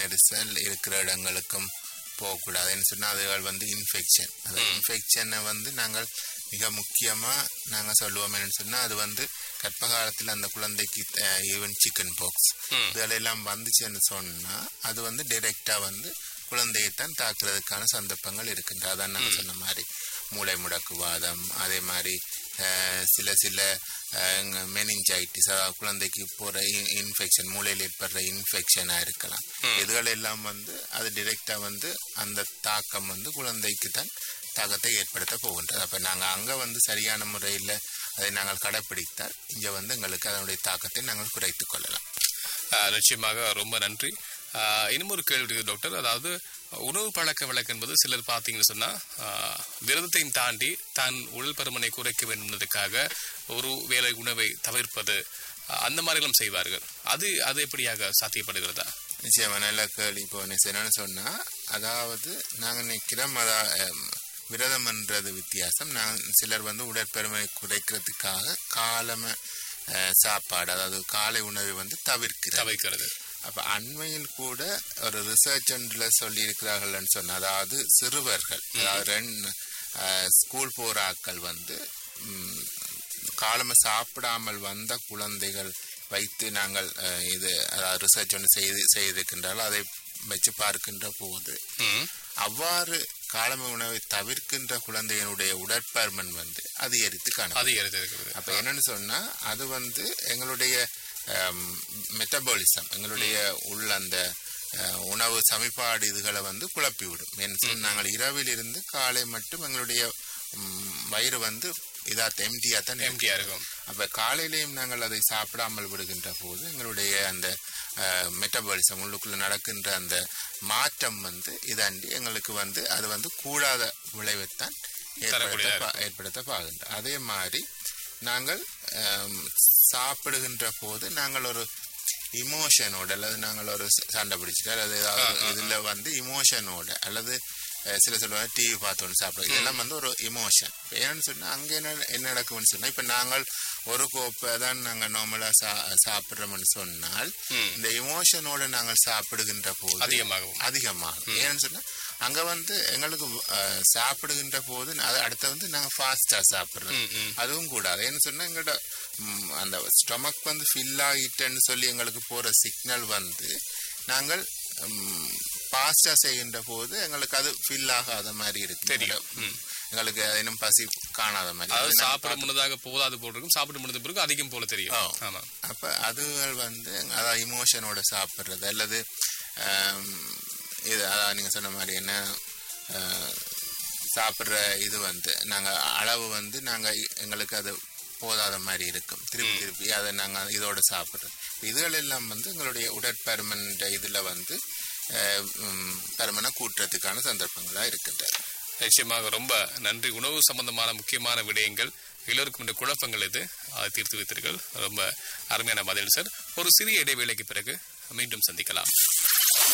நெரிசல் இருக்கிற இடங்களுக்கும் போகக்கூடாதுன்னு சொன்னால் அதுகள் வந்து இன்ஃபெக்ஷன் அந்த இன்ஃபெக்ஷனை வந்து நாங்கள் மிக முக்கியமாக நாங்கள் சொல்லுவோம் என்னன்னு சொன்னால் அது வந்து கர்ப்ப காலத்தில் அந்த குழந்தைக்கு ஈவன் சிக்கன் பாக்ஸ் இதெல்லாம் வந்துச்சுன்னு சொன்னால் அது வந்து டைரெக்டாக வந்து குழந்தையைத்தான் தாக்குறதுக்கான சந்தர்ப்பங்கள் இருக்கின்றது அதான் நாங்கள் சொன்ன மாதிரி மூளை முடக்குவாதம் அதே மாதிரி அஹ், சில சில மெனிஞ்சைட்டிஸ் அதாவது குழந்தைக்கு போகிற இன்ஃபெக்ஷன் மூளையில் ஏற்படுற இன்ஃபெக்ஷனாக இருக்கலாம் இதுகள் எல்லாம் வந்து அது டிரெக்டாக வந்து அந்த தாக்கம் வந்து குழந்தைக்கு தான் தாக்கத்தை ஏற்படுத்த போகின்றது அப்போ நாங்கள் அங்கே வந்து சரியான முறையில் அதை நாங்கள் கடைப்பிடித்தால் இங்கே வந்து எங்களுக்கு அதனுடைய தாக்கத்தை நாங்கள் குறைத்துக் கொள்ளலாம் ஆஹ் நிச்சயமாக ரொம்ப நன்றி ஆஹ் இன்னும் ஒரு கேள்வி இருக்கு டாக்டர் அதாவது உணவு பழக்க வழக்கம் என்பது சிலர் பார்த்தீங்கன்னு சொன்னா ஆஹ் விரதத்தையும் தாண்டி தான் உடல் பருமனை குறைக்க வேண்டும் என்பதற்காக ஒரு வேளை உணவை தவிர்ப்பது ஆஹ் அந்த மாதிரிலாம் செய்வார்கள் அது அது எப்படியாக சாத்தியப்படுகிறதா நிச்சயமா நல்ல கேள்வி இப்போ நீ என்னன்னு சொன்னா அதாவது நாங்கள் நிற்கிறோம் அதா அம், விரதம்ன்றது வித்தியாசம் நான் சிலர் வந்து உடற்பெருமை குறைக்கிறதுக்காக காலம அஹ், சாப்பாடு அதாவது காலை உணவை வந்து தவிர்க்கிறார் தவிர்க்கிறது அப்ப அண்மையில் கூட ஒரு ரிசர்ச் ஒன்றில் சொல்லியிருக்கிறார்கள்னு சொன்ன அதாவது சிறுவர்கள் அதாவது ரெண்டு ஸ்கூல் போற ஆட்கள் வந்து ம், காலம சாப்பிடாமல் வந்த குழந்தைகள் வைத்து நாங்கள் அஹ், இது அதாவது ரிசர்ச் ஒன்று செய்து செய்திருக்கின்றால் அதை வச்சு பார்க்கின்ற போது ம். அவ்வாறு காலம உணவை தவிர்க்கின்ற குழந்தையினுடைய உடற்பருமன் வந்து அதிகரித்து காணப்படும் அதிகரித்து இருக்கிறது அப்ப என்னன்னு சொன்னா அது வந்து எங்களுடைய மெட்டபாலிசம் எங்களுடைய உள்ள அந்த அஹ், உணவு சமிபாடு இதுகளை வந்து குழப்பி விடும் ஏன்னு சொன்னா, நாங்கள் இரவில் இருந்து காலை மட்டும் எங்களுடைய ம், வயிறு வந்து இதா எம்டியா தான் இருக்கும். எம்டியா இருக்கும் அப்ப காலையிலையும் நாங்கள் அதை சாப்பிடாமல் விடுகின்ற போது எங்களுடைய அந்த மெட்டபாலிசம் உள்ளுக்குள்ள நடக்கின்ற அந்த மாற்றம் வந்து இதாண்டி எங்களுக்கு வந்து அது வந்து கூடாத விளைவைத்தான் ஏற்படுத்த தரக்கூடியதா பா- ஏற்படுத்த பாகின்ற அதே மாதிரி நாங்கள் ஆம், சாப்பிடுகின்ற போது நாங்கள் ஒரு இமோஷனோட அல்லது நாங்கள் ஒரு ச- சண்டை பிடிச்சிட்டு அல்லது ஏதாவது இதுல வந்து இமோஷனோட அல்லது அஹ், சில சொல்லுவாங்க டிவி பார்த்தோன்னு சாப்பிடுறது இதெல்லாம் வந்து ஒரு இமோஷன் ஏன்னு சொன்னா அங்க என்ன என்ன நடக்கும்னு சொன்னா இப்ப நாங்கள் ஒரு கோப்பை தான் நாங்க நார்மலா சா சாப்பிடுறோம்னு சொன்னால் இந்த இமோஷனோட நாங்கள் சாப்பிடுகின்ற போது அதிகமாகவும் அதிகமாகும் ஏன்னு சொன்னா அங்க வந்து எங்களுக்கு அஹ், சாப்பிடுகின்ற போது அது அடுத்து வந்து நாங்க ஃபாஸ்டா சாப்பிடுறோம் ம், ம். அதுவும் கூடாது ஏன்னு சொன்னா எங்களோட ம், அந்த ஸ்டொமக் வந்து ஃபில் ஆகிட்டேன்னு சொல்லி எங்களுக்கு போற சிக்னல் வந்து நாங்கள் ஃபாஸ்டா செய்கின்ற போது எங்களுக்கு அது ஃபில் ஆகாத மாதிரி இருக்கு தெரியும். ம். எங்களுக்கு அது இன்னும் பசி காணாத மாதிரி அதாவது அது நாங்க சாப்பிட முன்னதாக போதாது போல் இருக்கும் சாப்பிட முடிந்த பிறகு அதிகம் போல தெரியும் ஆ. ஆமா அப்ப அதுகள் வந்து அதான் இமோஷனோட சாப்பிட்றது அல்லது ஆம், இது அதான் நீங்க சொன்ன மாதிரி என்ன ஆ, சாப்பிட்ற இது வந்து நாங்க அளவு வந்து நாங்க எங்களுக்கு அது போதாத மாதிரி இருக்கும் திருப்பி திருப்பி அதை நாங்க இதோட சாப்பிட்றோம் இதுகள் எல்லாம் வந்து எங்களுடைய உடற்பருமன் இதுல வந்து ஆஹ், ம், பருமனை கூட்டுறதுக்கான சந்தர்ப்பங்களா இருக்கின்றன நிச்சயமாக ரொம்ப நன்றி உணவு சம்பந்தமான முக்கியமான விடயங்கள் எல்லோருக்கும் இந்த குழப்பங்கள் இது அதை தீர்த்து வைத்தீர்கள் ரொம்ப அருமையான பதில் சார் ஒரு சிறிய இடைவேளைக்கு பிறகு மீண்டும் சந்திக்கலாம்